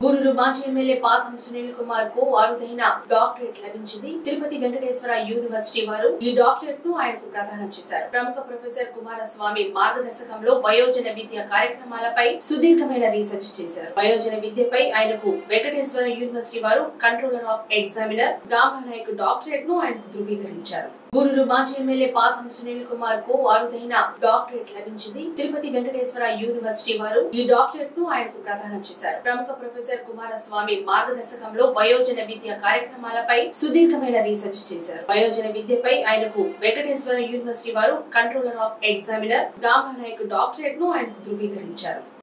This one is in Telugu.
గూడూరు మాజీ ఎమ్మెల్యే పాసం సునీల్ కుమార్ కు అరుదైన డాక్టరేట్ లభించింది తిరుపతి వెంకటేశ్వర యూనివర్సిటీ వారు ఈ డాక్టరేట్ ను ఆయనకు ప్రదానం చేశారు ప్రముఖ ప్రొఫెసర్ కుమారస్వామి మార్గదర్శకంలో వయోజన విద్య కార్యక్రమాలపై సుదీర్ఘమైన రీసెర్చ్ చేశారు వయోజన విద్యపై ఆయనకు వెంకటేశ్వర యూనివర్సిటీ వారు controller of examiner Gamanayak doctorate ను ఆయనకు ధృవీకరించారు గూడూరు మాజీ ఎమ్మెల్యే పాసం సునీల్ కుమార్ కు అరుదైన డాక్టరేట్ లభించింది తిరుపతి వెంకటేశ్వర యూనివర్సిటీ వారు ఈ డాక్టరేట్ ను ఆయనకు ప్రదానం చేశారు ప్రముఖ ప్రొఫెసర్ కుమారస్వామి మార్గదర్శకంలో వయోజన విద్య కార్యక్రమాలపై సుదీర్ఘమైన రీసెర్చ్ చేశారు వయోజన విద్యపై ఆయనకు వెంకటేశ్వర యూనివర్సిటీ వారు controller of examiner Gamanayak doctorate ను ఆయనకు ధృవీకరించారు